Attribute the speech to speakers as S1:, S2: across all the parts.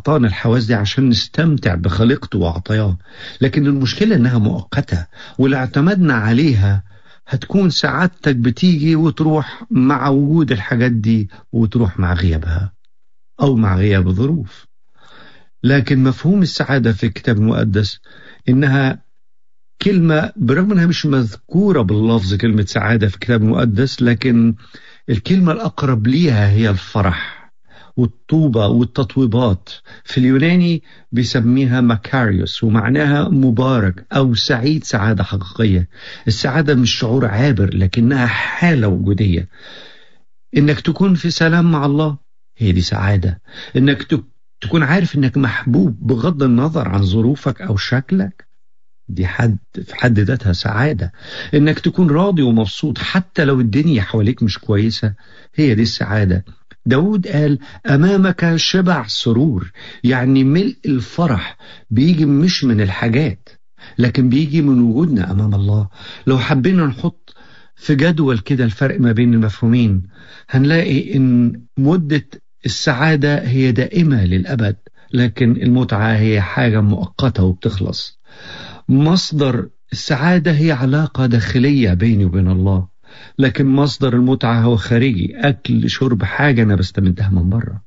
S1: أعطانا الحواس دي عشان نستمتع بخليقته وعطاياه لكن المشكلة إنها مؤقتة واللي اعتمدنا عليها هتكون سعادتك بتيجي وتروح مع وجود الحاجات دي وتروح مع غيابها أو مع غياب الظروف لكن مفهوم السعادة في الكتاب المقدس إنها كلمة برغم إنها مش مذكورة باللفظ كلمة سعادة في الكتاب المقدس لكن الكلمة الأقرب ليها هي الفرح والطوبة والتطويبات في اليوناني بيسميها ماكاريوس ومعناها مبارك أو سعيد سعادة حقيقية السعادة مش شعور عابر لكنها حالة وجودية إنك تكون في سلام مع الله هي دي سعادة إنك تكون عارف إنك محبوب بغض النظر عن ظروفك أو شكلك دي حد في حد ذاتها سعادة إنك تكون راضي ومبسوط حتى لو الدنيا حواليك مش كويسة هي دي السعادة داود قال أمامك شبع سرور يعني ملء الفرح بيجي مش من الحاجات لكن بيجي من وجودنا أمام الله لو حبينا نحط في جدول كده الفرق ما بين المفهومين هنلاقي إن مدة السعادة هي دائمة للأبد لكن المتعة هي حاجة مؤقتة وبتخلص مصدر السعادة هي علاقة داخلية بيني وبين الله لكن مصدر المتعة هو خارجي أكل شرب حاجة أنا بستمدها من بره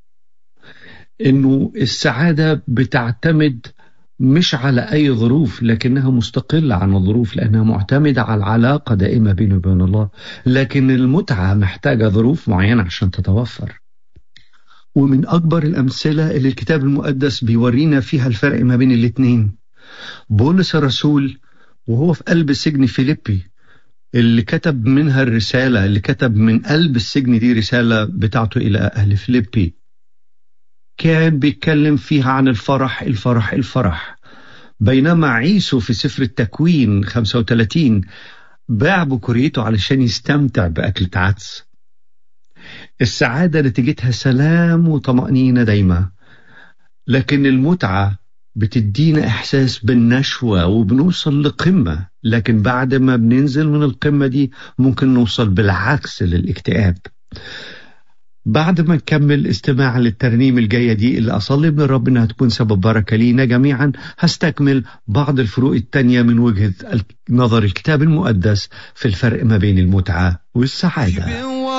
S1: إنه السعادة بتعتمد مش على أي ظروف لكنها مستقلة عن الظروف لأنها معتمدة على العلاقة دائمة بيني وبين الله لكن المتعة محتاجة ظروف معينة عشان تتوفر ومن أكبر الأمثلة اللي الكتاب المقدس بيورينا فيها الفرق ما بين الاتنين بولس الرسول وهو في قلب سجن فيليبي اللي كتب منها الرسالة اللي كتب من قلب السجن دي رسالة بتاعته إلى أهل فيليبي كان بيتكلم فيها عن الفرح الفرح الفرح بينما عيسو في سفر التكوين 35 باع بكوريته علشان يستمتع بأكلة عدس السعادة نتيجتها سلام وطمأنينة دايمة لكن المتعة بتدينا إحساس بالنشوة وبنوصل لقمة لكن بعد ما بننزل من القمة دي ممكن نوصل بالعكس للاكتئاب بعد ما نكمل استماع للترنيم الجاية دي اللي أصلي من الرب إنها تكون سبب بركة لينا جميعا هستكمل بعض الفروق التانية من وجهة نظر الكتاب المقدس في الفرق ما بين المتعة والسعادة